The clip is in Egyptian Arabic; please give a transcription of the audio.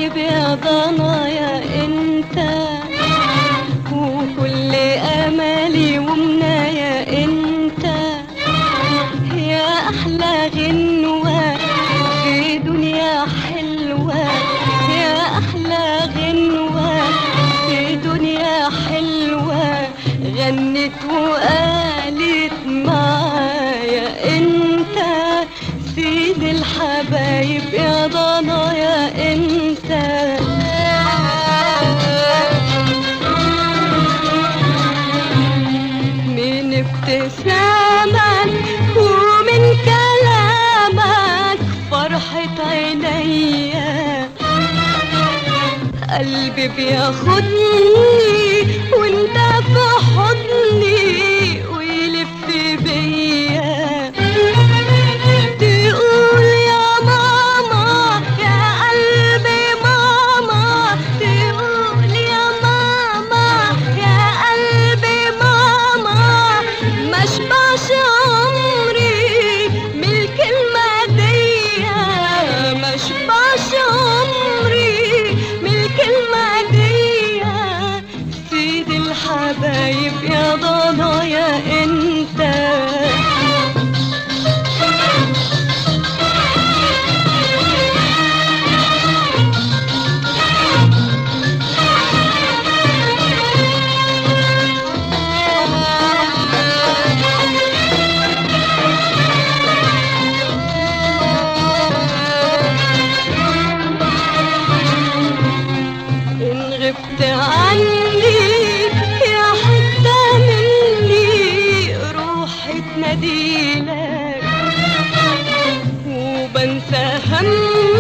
حبايبي يا ضنايا انت وكل امالي ومنايا انت يا احلى غنوة في دنيا حلوة يا احلى غنوة في دنيا حلوة غنت وقالت معايا انت سيد الحبايب يا ضنايا انت من ابتسامك ومن كلامك فرحة عينيا قلبي بياخدني وانت في حضني ويلف بيا تقول يا ماما يا قلبي ماما تقول يا ماما يا قلبي ماما ما اشبعش عمري من الكلمة دي ما اشبعش عمري من الكلمة دي سيد الحبايب يا ضنايا انت إن غبت عني يا حتة مني روحي تناديلك وبنسى همي